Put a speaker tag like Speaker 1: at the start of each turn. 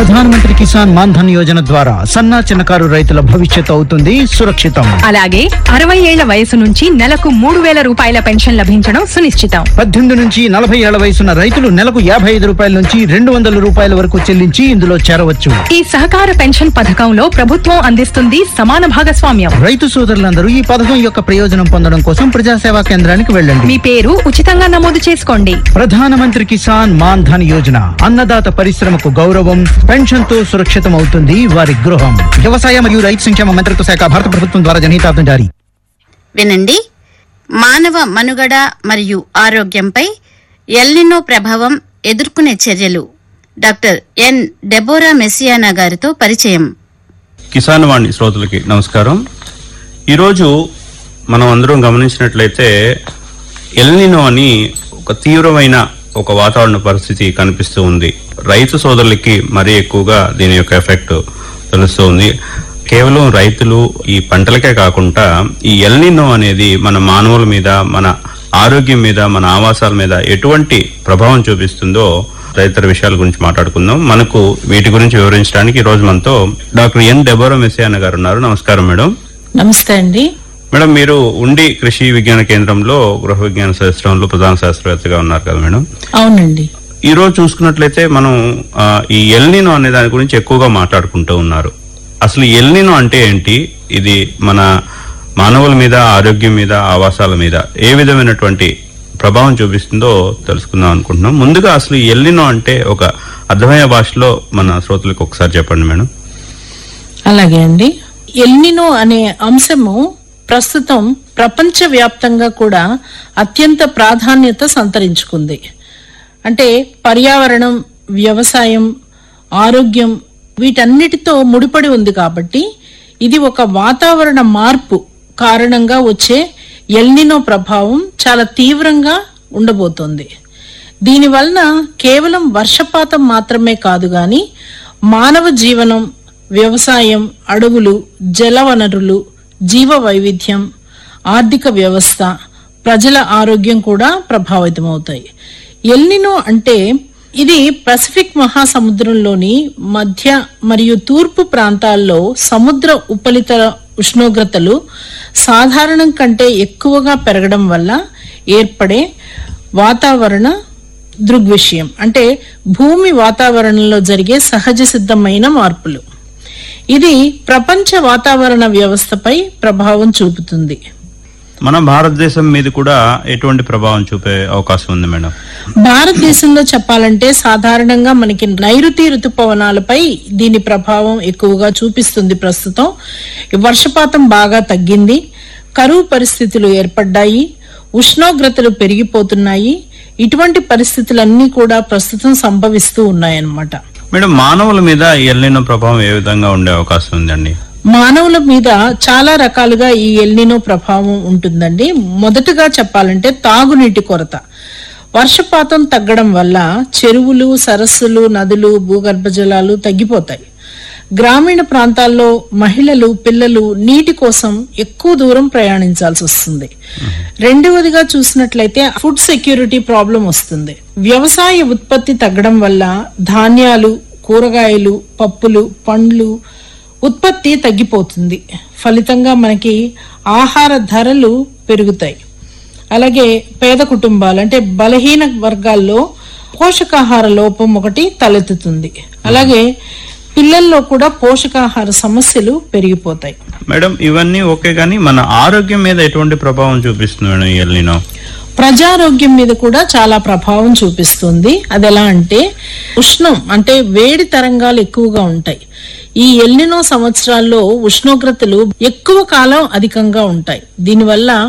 Speaker 1: ప్రధానమంత్రి కిసాన్ మాన్ ధన్ యోజన ద్వారా సన్నా చిన్నకారు రైతుల భవిష్యత్తు అవుతుంది సురక్షితం
Speaker 2: అలాగే అరవై ఏళ్ల వయసు నుంచి నెలకు మూడు వేల రూపాయల పెన్షన్ లభించడం సునిశ్చితం
Speaker 1: పద్దెనిమిది నుంచి నలభై ఏళ్ల వయసున్న రైతులు నెలకు యాభై ఐదు రూపాయల నుంచి రెండు వందల రూపాయల వరకు చెల్లించి ఇందులో చేరవచ్చు
Speaker 2: ఈ సహకార పెన్షన్ పథకంలో ప్రభుత్వం అందిస్తుంది సమాన భాగస్వామ్యం
Speaker 1: రైతు సోదరులందరూ ఈ పథకం యొక్క ప్రయోజనం పొందడం కోసం ప్రజాసేవా కేంద్రానికి వెళ్ళండి
Speaker 2: మీ పేరు ఉచితంగా నమోదు చేసుకోండి
Speaker 1: ప్రధానమంత్రి కిసాన్ మాన్ ధన్ యోజన అన్నదాత పరిశ్రమకు గౌరవం పెన్షన్ తో సురక్షితం అవుతుంది వారి గృహం వ్యవసాయ మరియు రైతు సంక్షేమ మంత్రిత్వ శాఖ భారత ప్రభుత్వం ద్వారా జనహితార్థం జారీ
Speaker 3: వినండి మానవ మనుగడ మరియు ఆరోగ్యంపై ఎల్నినో ప్రభావం ఎదుర్కొనే చర్యలు డాక్టర్ ఎన్ డెబోరా మెస్సియానా గారితో పరిచయం
Speaker 4: కిసాన్ వాణి శ్రోతలకి నమస్కారం ఈరోజు మనం అందరం గమనించినట్లయితే ఎల్నినో అని ఒక తీవ్రమైన ఒక వాతావరణ పరిస్థితి కనిపిస్తూ ఉంది రైతు సోదరులకి మరీ ఎక్కువగా దీని యొక్క ఎఫెక్ట్ తెలుస్తూ ఉంది కేవలం రైతులు ఈ పంటలకే కాకుండా ఈ ఎల్నినో అనేది మన మానవుల మీద మన ఆరోగ్యం మీద మన ఆవాసాల మీద ఎటువంటి ప్రభావం చూపిస్తుందో తదితర విషయాల గురించి మాట్లాడుకుందాం మనకు వీటి గురించి వివరించడానికి ఈ రోజు మనతో డాక్టర్ ఎన్ డెబోరా మెస్సియాన గారు ఉన్నారు నమస్కారం మేడం
Speaker 5: నమస్తే అండి
Speaker 4: మేడం మీరు ఉండి కృషి విజ్ఞాన కేంద్రంలో గృహ విజ్ఞాన శాస్త్రంలో ప్రధాన శాస్త్రవేత్తగా ఉన్నారు కదా మేడం
Speaker 5: అవునండి
Speaker 4: ఈ రోజు చూసుకున్నట్లయితే మనం ఆ, ఈ ఎల్నినో అనే దాని గురించి ఎక్కువగా మాట్లాడుకుంటూ ఉన్నారు అసలు ఎల్నినో అంటే ఏంటి ఇది మన మానవుల మీద ఆరోగ్యం మీద ఆవాసాల మీద ఏ విధమైనటువంటి ప్రభావం చూపిస్తుందో తెలుసుకుందాం అనుకుంటున్నాం ముందుగా అసలు ఈ ఎల్నినో అంటే ఒక అర్థమయ్యే భాషలో మన శ్రోతలకు ఒకసారి చెప్పండి మేడం
Speaker 5: అలాగే అండి ఎల్నినో అనే అంశము ప్రస్తుతం ప్రపంచవ్యాప్తంగా కూడా అత్యంత ప్రాధాన్యత సంతరించుకుంది అంటే పర్యావరణం వ్యవసాయం ఆరోగ్యం వీటన్నిటితో ముడిపడి ఉంది కాబట్టి ఇది ఒక వాతావరణ మార్పు కారణంగా వచ్చే ఎల్నినో ప్రభావం చాలా తీవ్రంగా ఉండబోతోంది దీని వలన కేవలం వర్షపాతం మాత్రమే కాదు గాని మానవ జీవనం వ్యవసాయం అడవులు జల వనరులు జీవ వైవిధ్యం ఆర్థిక వ్యవస్థ ప్రజల ఆరోగ్యం కూడా ప్రభావితమవుతాయి ఎల్నినో అంటే ఇది పసిఫిక్ మహాసముద్రంలోని మధ్య మరియు తూర్పు ప్రాంతాల్లో సముద్ర ఉపరితల ఉష్ణోగ్రతలు సాధారణం కంటే ఎక్కువగా పెరగడం వల్ల ఏర్పడే వాతావరణ దృగ్విషయం అంటే భూమి వాతావరణంలో జరిగే సహజ సిద్ధమైన మార్పులు ఇది ప్రపంచ వాతావరణ వ్యవస్థపై ప్రభావం చూపుతుంది
Speaker 4: మన భారతదేశం మీద కూడా ఎటువంటి ప్రభావం చూపే అవకాశం ఉంది మేడం
Speaker 5: భారతదేశంలో చెప్పాలంటే సాధారణంగా మనకి నైరుతి ఋతుపవనాలపై దీని ప్రభావం ఎక్కువగా చూపిస్తుంది ప్రస్తుతం వర్షపాతం బాగా తగ్గింది కరువు పరిస్థితులు ఏర్పడ్డాయి ఉష్ణోగ్రతలు పెరిగిపోతున్నాయి ఇటువంటి పరిస్థితులన్నీ కూడా ప్రస్తుతం సంభవిస్తూ ఉన్నాయన్నమాట
Speaker 4: మేడం మానవుల మీద ఎల్లిన ప్రభావం ఏ విధంగా ఉండే అవకాశం ఉందండి
Speaker 5: మానవుల మీద చాలా రకాలుగా ఈ ఎల్నినో ప్రభావం ఉంటుందండి మొదటగా చెప్పాలంటే తాగునీటి కొరత వర్షపాతం తగ్గడం వల్ల చెరువులు సరస్సులు నదులు భూగర్భ జలాలు తగ్గిపోతాయి గ్రామీణ ప్రాంతాల్లో మహిళలు పిల్లలు నీటి కోసం ఎక్కువ దూరం ప్రయాణించాల్సి వస్తుంది రెండవదిగా చూసినట్లయితే ఫుడ్ సెక్యూరిటీ ప్రాబ్లం వస్తుంది వ్యవసాయ ఉత్పత్తి తగ్గడం వల్ల ధాన్యాలు కూరగాయలు పప్పులు పండ్లు ఉత్పత్తి తగ్గిపోతుంది ఫలితంగా మనకి ఆహార ధరలు పెరుగుతాయి అలాగే పేద కుటుంబాలు అంటే బలహీన వర్గాల్లో పోషకాహార లోపం ఒకటి తలెత్తుతుంది అలాగే పిల్లల్లో కూడా పోషకాహార సమస్యలు పెరిగిపోతాయి
Speaker 4: మేడం ఇవన్నీ ఓకే కానీ మన ఆరోగ్యం మీద ఎటువంటి ప్రభావం చూపిస్తుంది మేడం ఈ ఎల్నినో
Speaker 5: ప్రజారోగ్యం మీద కూడా చాలా ప్రభావం చూపిస్తుంది అది ఎలా అంటే ఉష్ణం అంటే వేడి తరంగాలు ఎక్కువగా ఉంటాయి ఈ ఎల్నినో సంవత్సరాల్లో ఉష్ణోగ్రతలు ఎక్కువ కాలం అధికంగా ఉంటాయి దీనివల్ల